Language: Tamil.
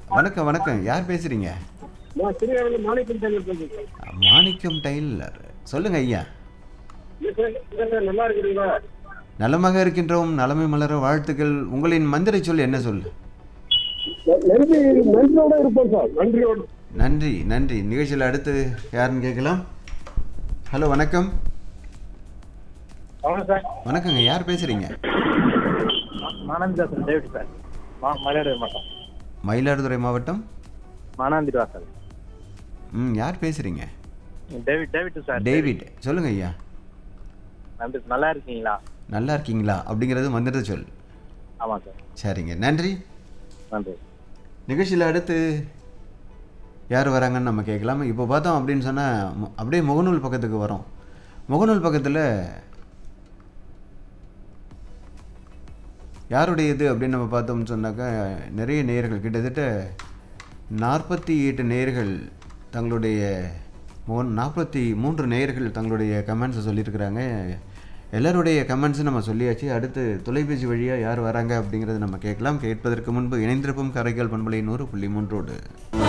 வணக்கம் வணக்கம் யார் பேசுறீங்க நான் திருவாரூர் மாணிக்கம் டெய்லர் பேசுறேன் மாணிக்கம் டைலர் சொல்லுங்க ஐயா இல்லை சார் இல்லை சார் நல்லா இருக்கிறீங்களா நலமாக இருக்கின்றோம் நலமை மலர வாழ்த்துக்கள் உங்களின் மந்திர சொல் என்ன சொல் நன்றி நன்றியோட இருப்போம் சார் நன்றியோட நன்றி நன்றி நிகழ்ச்சியில் அடுத்து யாருன்னு கேட்கலாம் ஹலோ வணக்கம் வணக்கம் சார் வணக்கங்க யார் பேசுறீங்க மானந்தி தாசன் டேவிட் சார் மா மலையாள மாட்டோம் மயிலாடுதுறை மாவட்டம் மானாந்தி தாசன் ம் யார் பேசுறீங்க டேவிட் டேவிட் சார் டேவிட் சொல்லுங்க ஐயா நன்றி நல்லா இருக்கீங்களா நல்லா இருக்கீங்களா அப்படிங்கிறது மந்திர சொல் ஆமாம் சார் சரிங்க நன்றி நன்றி நிகழ்ச்சியில் அடுத்து யார் வராங்கன்னு நம்ம கேட்கலாம் இப்போ பார்த்தோம் அப்படின்னு சொன்னால் அப்படியே முகநூல் பக்கத்துக்கு வரோம் முகநூல் பக்கத்தில் யாருடையது அப்படின்னு நம்ம பார்த்தோம்னு சொன்னாக்கா நிறைய நேயர்கள் கிட்டத்தட்ட நாற்பத்தி எட்டு நேயர்கள் தங்களுடைய முகன் நாற்பத்தி மூன்று நேயர்கள் தங்களுடைய கமெண்ட்ஸை சொல்லியிருக்கிறாங்க எல்லாருடைய கமெண்ட்ஸும் நம்ம சொல்லியாச்சு அடுத்து தொலைபேசி வழியாக யார் வராங்க அப்படிங்கிறத நம்ம கேட்கலாம் கேட்பதற்கு முன்பு இணைந்திருப்பும் கரைகள் பண்பலை நூறு புள்ளி மூன்றோடு